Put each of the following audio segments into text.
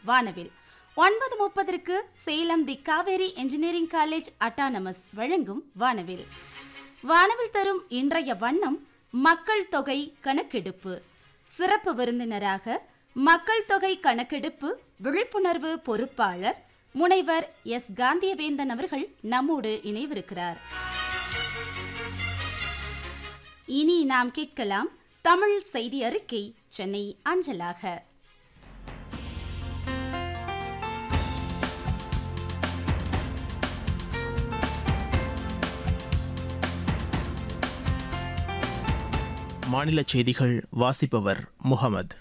வானவில் ஒன்பது முப்பதற்கு Salem the Kaveri engineering college autonomous வழங்கும் வானவில் வானவில் தரும் இன்றைய வண்ணம் மக்கள் தொகை கணக்கெடுப்பு சிறப்பு விருந்தினராக மக்கள் தொகை கணக்கெடுப்பு விழிப்புணர்வு பொறுப்பாளர் முனைவர் எஸ் காந்தியவேந்தன் அவர்கள் நம்மோடு இணைவிருக்கிறார் இனி நாம் கேட்கலாம் தமிழ் செய்தி அறிக்கை சென்னை அஞ்சலாக மாநில செய்திகள் வாசிப்பவர் முகமது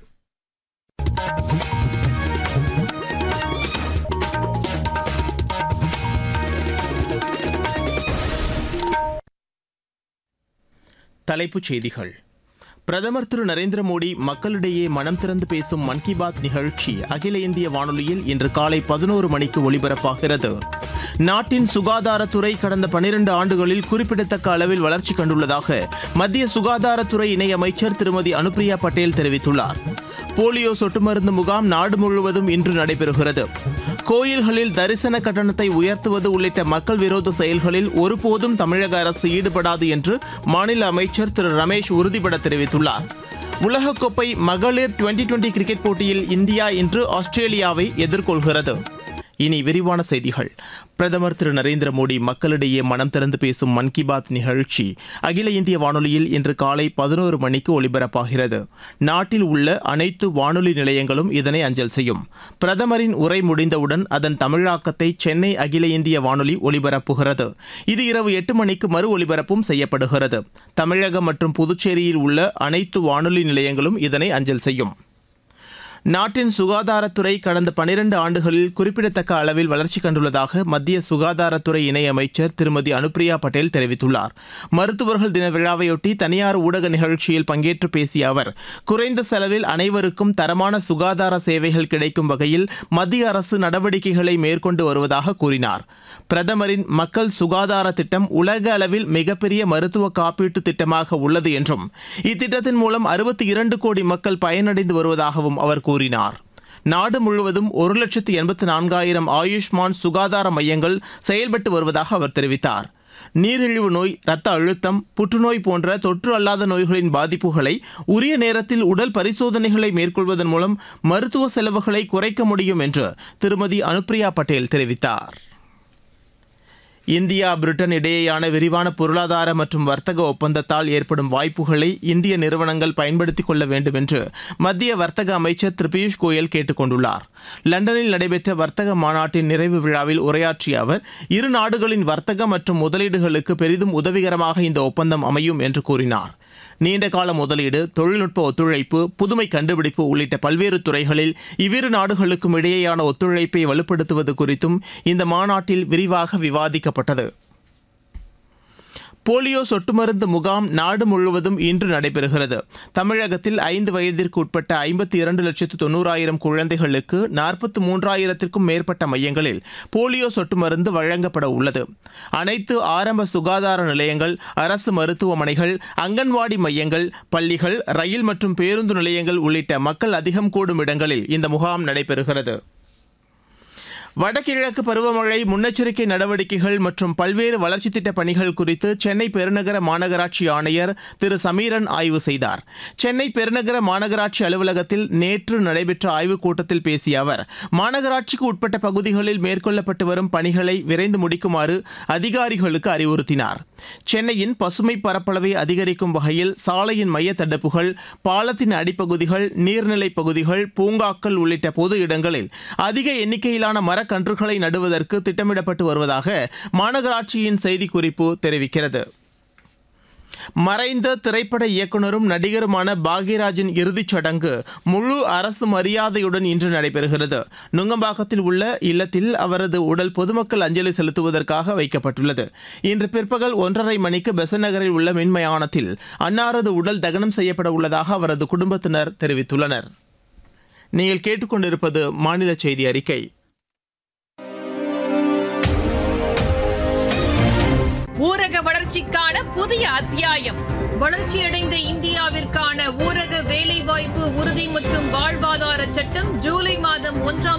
தலைப்புச் செய்திகள் பிரதமர் திரு நரேந்திர மோடி மக்களிடையே மனம் திறந்து பேசும் மன் கி பாத் நிகழ்ச்சி அகில இந்திய வானொலியில் இன்று காலை பதினோரு மணிக்கு ஒலிபரப்பாகிறது நாட்டின் சுகாதாரத்துறை கடந்த பனிரண்டு ஆண்டுகளில் குறிப்பிடத்தக்க அளவில் வளர்ச்சி கண்டுள்ளதாக மத்திய சுகாதாரத்துறை இணையமைச்சர் திருமதி அனுப்பிரியா பட்டேல் தெரிவித்துள்ளார் போலியோ சொட்டு மருந்து முகாம் நாடு முழுவதும் இன்று நடைபெறுகிறது கோயில்களில் தரிசன கட்டணத்தை உயர்த்துவது உள்ளிட்ட மக்கள் விரோத செயல்களில் ஒருபோதும் தமிழக அரசு ஈடுபடாது என்று மாநில அமைச்சர் திரு ரமேஷ் உறுதிபட தெரிவித்துள்ளார் உலகக்கோப்பை மகளிர் டுவெண்டி டுவெண்டி கிரிக்கெட் போட்டியில் இந்தியா இன்று ஆஸ்திரேலியாவை எதிர்கொள்கிறது இனி விரிவான செய்திகள் பிரதமர் திரு நரேந்திர மோடி மக்களிடையே மனம் திறந்து பேசும் மன் கி பாத் நிகழ்ச்சி அகில இந்திய வானொலியில் இன்று காலை பதினோரு மணிக்கு ஒலிபரப்பாகிறது நாட்டில் உள்ள அனைத்து வானொலி நிலையங்களும் இதனை அஞ்சல் செய்யும் பிரதமரின் உரை முடிந்தவுடன் அதன் தமிழாக்கத்தை சென்னை அகில இந்திய வானொலி ஒலிபரப்புகிறது இது இரவு எட்டு மணிக்கு மறு ஒலிபரப்பும் செய்யப்படுகிறது தமிழகம் மற்றும் புதுச்சேரியில் உள்ள அனைத்து வானொலி நிலையங்களும் இதனை அஞ்சல் செய்யும் நாட்டின் சுகாதாரத்துறை கடந்த பனிரண்டு ஆண்டுகளில் குறிப்பிடத்தக்க அளவில் வளர்ச்சி கண்டுள்ளதாக மத்திய சுகாதாரத்துறை இணையமைச்சர் திருமதி அனுப்பிரியா பட்டேல் தெரிவித்துள்ளார் மருத்துவர்கள் தின விழாவையொட்டி தனியார் ஊடக நிகழ்ச்சியில் பங்கேற்று பேசிய அவர் குறைந்த செலவில் அனைவருக்கும் தரமான சுகாதார சேவைகள் கிடைக்கும் வகையில் மத்திய அரசு நடவடிக்கைகளை மேற்கொண்டு வருவதாக கூறினார் பிரதமரின் மக்கள் சுகாதார திட்டம் உலக அளவில் மிகப்பெரிய மருத்துவ காப்பீட்டு திட்டமாக உள்ளது என்றும் இத்திட்டத்தின் மூலம் அறுபத்தி இரண்டு கோடி மக்கள் பயனடைந்து வருவதாகவும் அவர் கூறினார் நாடு முழுவதும் ஒரு லட்சத்து எண்பத்து நான்காயிரம் ஆயுஷ்மான் சுகாதார மையங்கள் செயல்பட்டு வருவதாக அவர் தெரிவித்தார் நீரிழிவு நோய் இரத்த அழுத்தம் புற்றுநோய் போன்ற தொற்று அல்லாத நோய்களின் பாதிப்புகளை உரிய நேரத்தில் உடல் பரிசோதனைகளை மேற்கொள்வதன் மூலம் மருத்துவ செலவுகளை குறைக்க முடியும் என்று திருமதி அனுப்பிரியா பட்டேல் தெரிவித்தார் இந்தியா பிரிட்டன் இடையேயான விரிவான பொருளாதார மற்றும் வர்த்தக ஒப்பந்தத்தால் ஏற்படும் வாய்ப்புகளை இந்திய நிறுவனங்கள் பயன்படுத்திக் கொள்ள வேண்டும் என்று மத்திய வர்த்தக அமைச்சர் திரு பியூஷ் கோயல் கேட்டுக் கொண்டுள்ளார் லண்டனில் நடைபெற்ற வர்த்தக மாநாட்டின் நிறைவு விழாவில் உரையாற்றிய அவர் இரு நாடுகளின் வர்த்தக மற்றும் முதலீடுகளுக்கு பெரிதும் உதவிகரமாக இந்த ஒப்பந்தம் அமையும் என்று கூறினார் நீண்டகால முதலீடு தொழில்நுட்ப ஒத்துழைப்பு புதுமை கண்டுபிடிப்பு உள்ளிட்ட பல்வேறு துறைகளில் இவ்விரு நாடுகளுக்கும் இடையேயான ஒத்துழைப்பை வலுப்படுத்துவது குறித்தும் இந்த மாநாட்டில் விரிவாக விவாதிக்கப்பட்டது போலியோ சொட்டு மருந்து முகாம் நாடு முழுவதும் இன்று நடைபெறுகிறது தமிழகத்தில் ஐந்து வயதிற்கு உட்பட்ட ஐம்பத்தி இரண்டு லட்சத்து தொண்ணூறாயிரம் குழந்தைகளுக்கு நாற்பத்தி மூன்றாயிரத்திற்கும் மேற்பட்ட மையங்களில் போலியோ சொட்டு மருந்து வழங்கப்பட உள்ளது அனைத்து ஆரம்ப சுகாதார நிலையங்கள் அரசு மருத்துவமனைகள் அங்கன்வாடி மையங்கள் பள்ளிகள் ரயில் மற்றும் பேருந்து நிலையங்கள் உள்ளிட்ட மக்கள் அதிகம் கூடும் இடங்களில் இந்த முகாம் நடைபெறுகிறது வடகிழக்கு பருவமழை முன்னெச்சரிக்கை நடவடிக்கைகள் மற்றும் பல்வேறு வளர்ச்சித் திட்ட பணிகள் குறித்து சென்னை பெருநகர மாநகராட்சி ஆணையர் திரு சமீரன் ஆய்வு செய்தார் சென்னை பெருநகர மாநகராட்சி அலுவலகத்தில் நேற்று நடைபெற்ற ஆய்வுக் கூட்டத்தில் பேசிய அவர் மாநகராட்சிக்கு உட்பட்ட பகுதிகளில் மேற்கொள்ளப்பட்டு வரும் பணிகளை விரைந்து முடிக்குமாறு அதிகாரிகளுக்கு அறிவுறுத்தினார் சென்னையின் பசுமை பரப்பளவை அதிகரிக்கும் வகையில் சாலையின் மைய தடுப்புகள் பாலத்தின் அடிப்பகுதிகள் நீர்நிலைப் பகுதிகள் பூங்காக்கள் உள்ளிட்ட பொது இடங்களில் அதிக எண்ணிக்கையிலான மரக்கன்றுகளை நடுவதற்கு திட்டமிடப்பட்டு வருவதாக மாநகராட்சியின் செய்திக்குறிப்பு தெரிவிக்கிறது மறைந்த திரைப்பட இயக்குனரும் நடிகருமான பாக்யராஜின் இறுதிச் சடங்கு முழு அரசு மரியாதையுடன் இன்று நடைபெறுகிறது நுங்கம்பாக்கத்தில் உள்ள இல்லத்தில் அவரது உடல் பொதுமக்கள் அஞ்சலி செலுத்துவதற்காக வைக்கப்பட்டுள்ளது இன்று பிற்பகல் ஒன்றரை மணிக்கு பெசன் நகரில் உள்ள மின்மயானத்தில் அன்னாரது உடல் தகனம் செய்யப்பட உள்ளதாக அவரது குடும்பத்தினர் தெரிவித்துள்ளனர் நீங்கள் கேட்டுக்கொண்டிருப்பது மாநில செய்தி அறிக்கை ஊரக வளர்ச்சிக்கான புதிய அத்தியாயம் வளர்ச்சியடைந்த இந்தியாவிற்கான ஊரக வேலைவாய்ப்பு உறுதி மற்றும் வாழ்வாதார சட்டம் ஜூலை மாதம் ஒன்றாம்